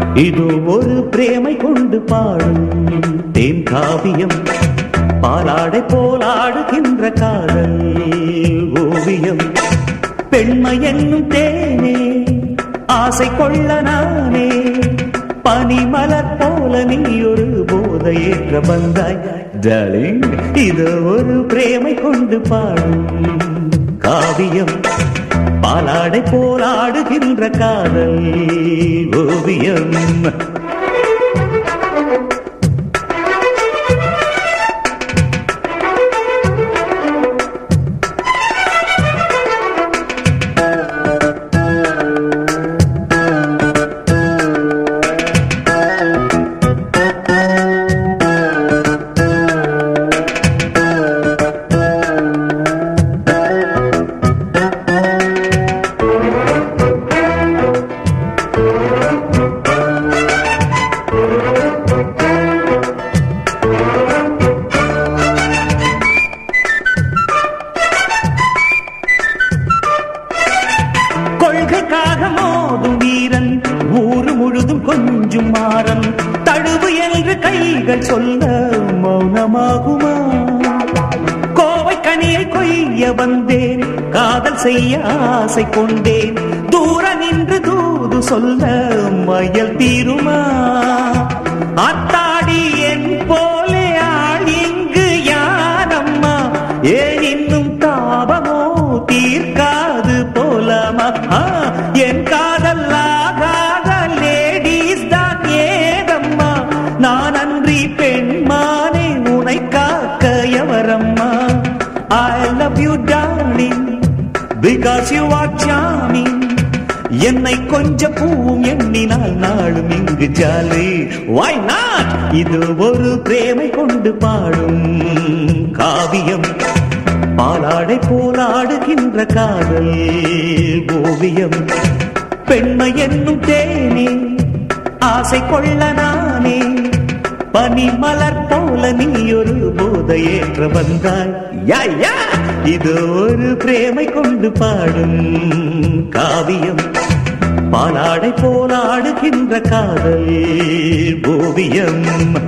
இது ஒரு பிரேமை கொண்டு பாடும் தேன் காவியம் பாலாடை போலாடுகின்ற காதல் ஓவியம் பெண்மை என்னும் தேனே ஆசை கொள்ள நானே பனிமலர் போல நீ ஒரு போதையேற்ற வந்தாய் டார்லிங் இது ஒரு பிரேமை கொண்டு பாடும் காவியம் பாலாடை போலாடுகின்ற காதல் ஓவியம் கொள்கைக்காக மோதும் வீரன் ஊரு முழுதும் கொஞ்சும் மாறன் தழுவு என்று கைகள் சொல்ல மௌனமாகுமா கோவை கனியை கொய்ய வந்தேன் காதல் செய்ய ஆசை கொண்டேன் தூர நின்று தூது சொல்ல மயல் தீருமா அத்தாடி என் போலே ஆள் இங்கு யாரம்மா ஏன் இன்னும் தாபமோ தீர்க்காது போலாமா ஆ, என் காதல் ஆகாத லேடிஸ் தான் ஏதம்மா நான் அன்றி பெண்மானே உனை காக்க எவரம்மா I love you darling because you are charming என்னை கொஞ்சம் பூவும் எண்ணினால் நாளும் இங்கு ஜாலி வை நாட் இது ஒரு பிரேமை கொண்டு பாடும் காவியம் பாலாடை போலாடுகின்ற காதல் ஓவியம் பெண்மை என்னும் தேனே ஆசை கொள்ள நானே பனி மலர் போல நீ ஒரு போதையேற்ற வந்தாய் யா யா இது ஒரு பிரேமை கொண்டு பாடும் காவியம் பாலாடை போலாடுகின்ற காதல் ஓவியம்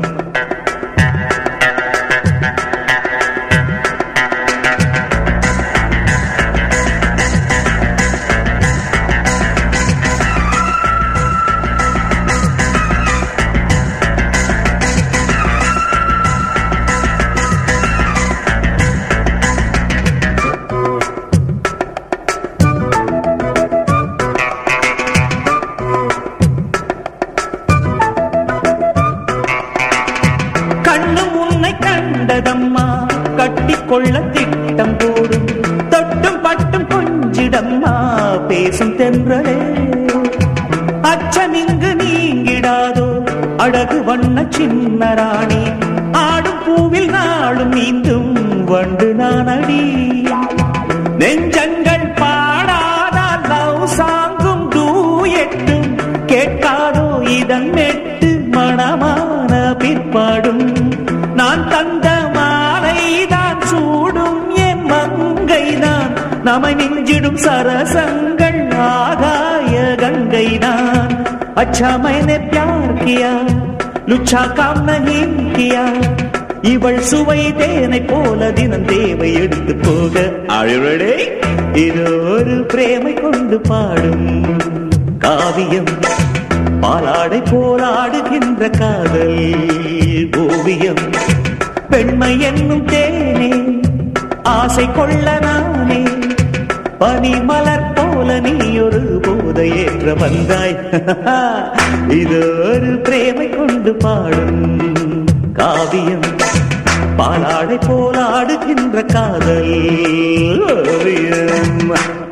கண்ணு உன்னை கண்டதம்மா கட்டிக்கொள்ள திட்டம் போடும் தொட்டும் பட்டும் கொஞ்சிடம்மா பேசும் தென்றலே அச்சம் இங்கு நீங்கிடாதோ அழகு வண்ண சின்ன ராணி ஆடும் பூவில் நாளும் நீந்தும் வண்டு நானடி நெஞ்சங்கள் பாடாத லவ் சாங்கும் டூயட்டும் கேட்காதோ இதன் மெட்டு மணமான பிற்பாடும் நான் தந்த மாலை தான் சூடும் என் மங்கை தான் நம்மை மிஞ்சிடும் சரசங்கள் ஆகாய கங்கை தான் अच्छा मैंने प्यार किया லுச்சா காம் நஹி கியா இவள் சுவை தேனை போல தினம் தேவை எடுத்து போக அழுவடே இது ஒரு பிரேமை கொண்டு பாடும் காவியம் பாலாடை போராடுகின்ற காதல் ஓவியம் பெண்மை என்னும் தேனே ஆசை கொள்ள நானே பனி மலர் போல நீ ஒரு போதையேற்ற வந்தாய் இது ஒரு பிரேமை கொண்டு பாடும் காவியம் பாலாடை போலாடுகின்ற காதல் ஓவியம்